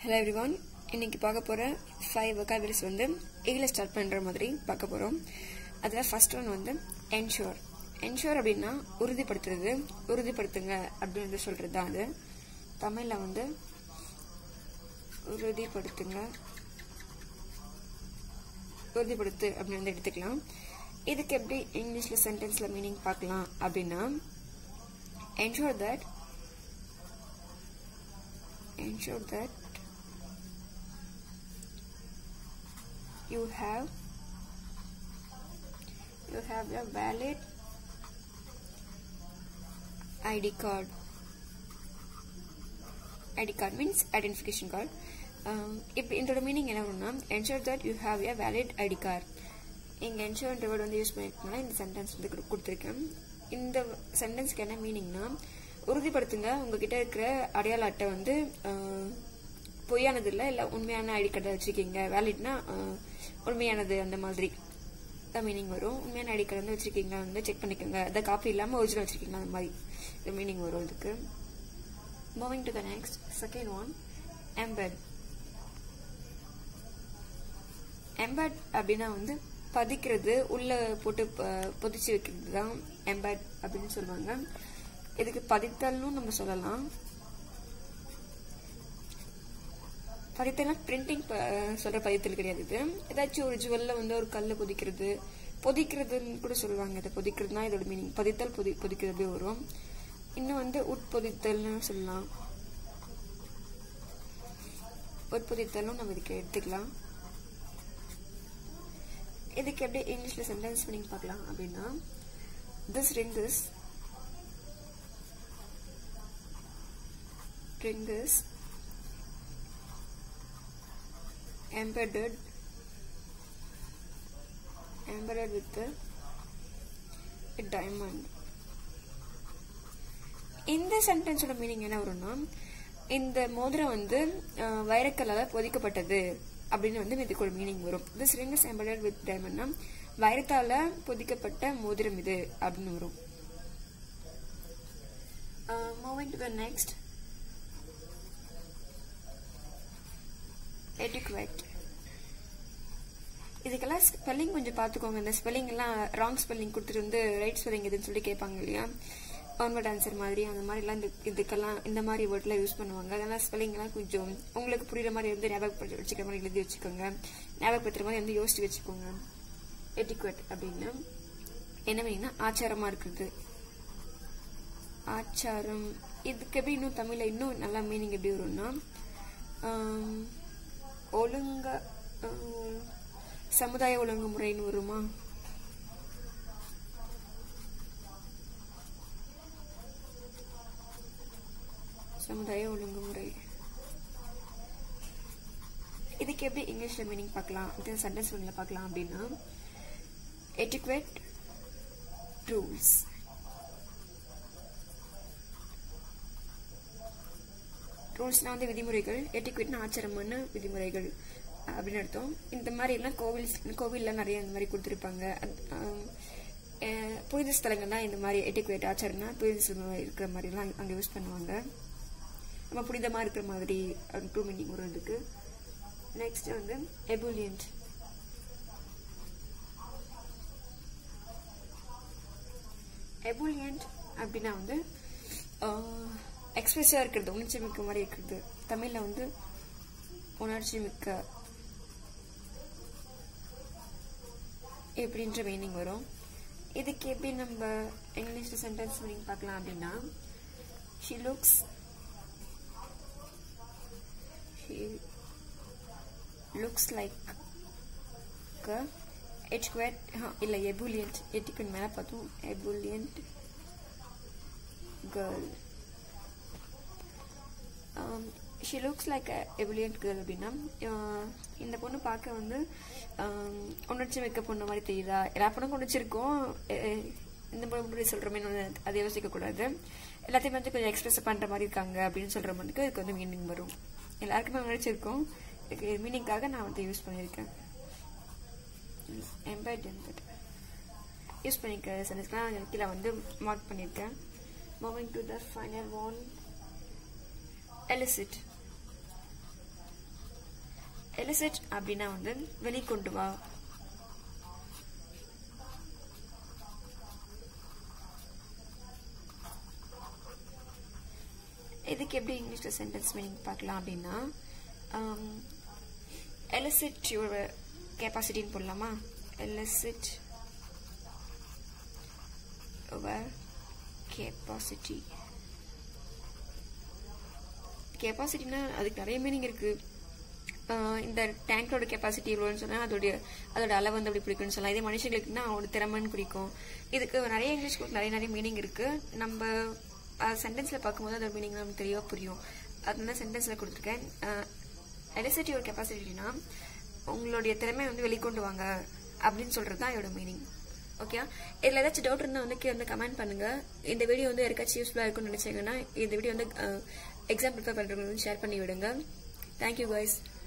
hello everyone இன்னைக்கு பார்க்க போகிற ஃபைவ் vocabularies வந்து ஏல ஸ்டார்ட் பண்ணுற மாதிரி பார்க்க போகிறோம் அதில் ஃபர்ஸ்ட் ஒன் வந்து என்ஷூர் என்ஷூர் அப்படின்னா உறுதிப்படுத்துறது உறுதிப்படுத்துங்க அப்படின்னு வந்து சொல்கிறது தான் அது தமிழில் வந்து உறுதிப்படுத்துங்க உறுதிப்படுத்து அப்படின்னு வந்து எடுத்துக்கலாம் இதுக்கு எப்படி இங்கிலீஷில் சென்டென்ஸில் மீனிங் பார்க்கலாம் அப்படின்னா ensure that ensure that you have you have a valid ID card ID card means identification card இப்போ இதோட மீனிங் என்ன வரும்னா ensure that you have a valid ID card இங்கே என்ஷூர்ன்ற வேர்டு வந்து யூஸ் பண்ணிருக்கனால இந்த சென்டென்ஸ் வந்து கொடு- கொடுத்துருக்கேன் இந்த சென்டென்ஸ்க்கு என்ன மீனிங்னா உறுதிப்படுத்துங்க உங்ககிட்ட இருக்கிற அடையாள அட்டை வந்து ஆஹ், பொய்யானது இல்லை இல்லை உண்மையான ஐடி கார்டை வச்சிருக்கீங்க வேலிட்னா உண்மையானது அந்த மாதிரி தான் மீனிங் வரும் உண்மையான ஐடி கார்டு வந்து வச்சிருக்கீங்களா வந்து செக் பண்ணிக்கோங்க அதை காப்பி இல்லாமல் ஒரிஜினல் வச்சிருக்கீங்களா அந்த மாதிரி இந்த மீனிங் வரும் இதுக்கு moving to the next second one embed embed அப்படின்னா வந்து பதிக்கிறது உள்ள போட்டு ப- பொதிச்சு வைக்கிறது தான் எம்பேட் அப்படின்னு சொல்லுவாங்க இதுக்கு பதித்தல்னு நம்ம சொல்லலாம் பதித்தல்னா பிரிண்டிங் சொல்ற பதித்தல் கிடையாது இது ஏதாச்சும் ஒரு ஜுவல்ல வந்து ஒரு கல்ல பொதிக்கிறது பொதிக்கிறதுன்னு கூட சொல்லுவாங்க இதை பொதிக்கிறதுனா இதோட மீனிங் பதித்தல் பொதி பொதிக்கிறது அப்படி வரும் இன்னும் வந்து உட்பொதித்தல்னு சொல்லலாம் உட்பொதித்தலும் நம்ம இதுக்கு எடுத்துக்கலாம் இதுக்கு எப்படி இங்கிலீஷ்ல சென்டென்ஸ் மீனிங் பார்க்கலாம் அப்படின்னா this ring is ring is embedded embedded with a, a diamond இந்த சென்டென்ஸோட மீனிங் என்ன வரும்னா இந்த மோதிரம் வந்து அஹ், வைரக்கல்லால பொதிக்கப்பட்டது அப்படின்னு வந்து இதுக்கு ஒரு மீனிங் வரும் this ring is embedded with டைமண்ட்னா வைரத்தால பொதிக்கப்பட்ட மோதிரம் இது அப்படின்னு வரும் moving to the next etiquette இதுக்கெல்லாம் ஸ்பெல்லிங் கொஞ்சம் பார்த்துக்கோங்க இந்த ஸ்பெல்லிங் எல்லாம் ராங் ஸ்பெல்லிங் கொடுத்துட்டு வந்து ரைட் ஸ்பெல்லிங் எதுன்னு சொல்லி கேட்பாங்க இல்லையா ஒன் வேர்ட் ஆன்சர் மாதிரி அந்த மாதிரிலாம் இந்த இதுக்கெல்லாம் இந்த மாதிரி வேர்ட்ல யூஸ் பண்ணுவாங்க அதெல்லாம் ஸ்பெல்லிங் எல்லாம் கொஞ்சம் உங்களுக்கு புரியுற மாதிரி வந்து ஞாபகப்படுத்தி வச்சுக்கிற மாதிரி எழுதி வச்சுக்கோங்க ஞாபகப்படுத்துற மாதிரி வந்து யோசிச்சு வச்சுக்கோங்க எட்டிக்வேட் அப்படின்னா என்ன மீனிங்னா ஆச்சாரமா இருக்கிறது ஆச்சாரம் இதுக்கு எப்படி இன்னும் தமிழ்ல இன்னும் நல்லா மீனிங் எப்படி வரும்னா ஆம், ஒழுங்க ஆம், சமுதாய ஒழுங்குமுறைன்னு வருமா சமுதாய ஒழுங்குமுறை இதுக்கு எப்படி இங்கிலீஷ்ல மீனிங் பார்க்கலாம் இது சென்டென்ஸ் மீனிங்ல பார்க்கலாம் அப்படின்னா எட்டிக்வேட் ரூல்ஸ் ரூல்ஸ்னா வந்து விதிமுறைகள் எட்டிக்வேட்னா ஆச்சாரமான விதிமுறைகள் அப்படின்னு அர்த்தம் இந்த மாதிரி எல்லாம் கோவில் கோவில்ல நிறைய இந்த மாதிரி கொடுத்துருப்பாங்க அது- ஆம், அஹ், புனித ஸ்தலங்கள்லாம் இந்த மாதிரி எட்டிக்வேட் ஆச்சாரம்னா புனித ஸ்தலம் இருக்கிற மாதிரிலாம் அங்க யூஸ் பண்ணுவாங்க நம்ம புனிதமா இருக்கிற மாதிரி டூ மீனிங் வரும் இதுக்கு நெக்ஸ்ட் வந்து எபுலியன்ட் எபுலியன்ட் அப்படின்னா வந்து எக்ஸ்பிரஸாக இருக்கிறது உணர்ச்சி மிக்க மாதிரி இருக்கிறது தமிழில் வந்து உணர்ச்சி மிக்க எப்படின்ற மீனிங் வரும் இதுக்கு எப்படி நம்ம இங்கிலீஷில் சென்டென்ஸ் மீனிங் பார்க்கலாம் அப்படின்னா she looks she looks like etiquette இல்லை எபுலியன்ட் எட்டிக்கு மேலே பார்த்தோம் ebullient girl she looks like ebullient girl அப்படின்னா ஆஹ் இந்த பொண்ணு பார்க்க வந்து ஆம், உணர்ச்சி மிக்க பொண்ணு மாதிரி தெரியுதா எல்லா பொண்ணும் உணர்ச்சிருக்கோம் இந்த பொண்ணு முன்னாடி சொல்கிறோமே அதை யோசிக்க கூடாது எல்லாத்தையுமே வந்து கொஞ்சம் எக்ஸ்பிரஸ் பண்ணுற மாதிரி இருக்காங்க அப்படின்னு சொல்கிற மட்டுக்கு இதுக்கு வந்து மீனிங் வரும் எல்லாருக்குமே உணர்ச்சி இருக்கும் இதுக்கு மீனிங்காக நான் வந்து யூஸ் பண்ணியிருக்கேன் எம்பெட் எம்பெட் யூஸ் பண்ணிக்க சென்டென்ஸ்லாம் கீழே வந்து மார்க் பண்ணியிருக்கேன் moving to the final one elicit elicit அப்படின்னா வந்து வெளிக்கொண்டு வா இதுக்கு எப்படி இங்கிலீஷில் சென்டென்ஸ் மீனிங் பார்க்கலாம் அப்படின்னா எலிசிட் யுவர் கெப்பாசிட்டின்னு போடலாமா எலிசிட் யுவர் கெப்பாசிட்டி கெப்பாசிட்டினா அதுக்கு நிறைய மீனிங் இருக்கு ஆஹ் இந்த டேங்கோட கெப்பாசிட்டி எவ்வளோன்னு சொன்னால் அதோடைய அதோட அளவு வந்து அப்படி பிடிக்கும்னு சொல்லலாம் இதே மனுஷங்களுக்குன்னா அவனோட திறமைன்னு குறிக்கும் இதுக்கு நிறைய இங்கிலீஷ் நிறைய நிறைய மீனிங் இருக்கு நம்ம சென்டென்ஸில் பார்க்கும்போது அதோட மீனிங் நமக்கு தெளிவாக புரியும் அதுதான் சென்டென்ஸில் கொடுத்துருக்கேன் எலிசிட்டி ஒரு கெப்பாசிட்டினா உங்களுடைய திறமை வந்து வெளிக்கொண்டு வாங்க அப்படின்னு சொல்கிறது தான் இதோட மீனிங் ஓகே இதில் ஏதாச்சும் டவுட் இருந்தால் வந்து கீழே வந்து கமெண்ட் பண்ணுங்க இந்த வீடியோ வந்து யாருக்காச்சும் யூஸ்ஃபுல்லாக இருக்கும்னு நினச்சிங்கன்னா இந்த வீடியோ வந்து எக்ஸாம் ப்ரிப்பேர் பண்ணுறவங்க வந்து ஷேர் பண்ணி விடுங்க தேங்க்யூ guys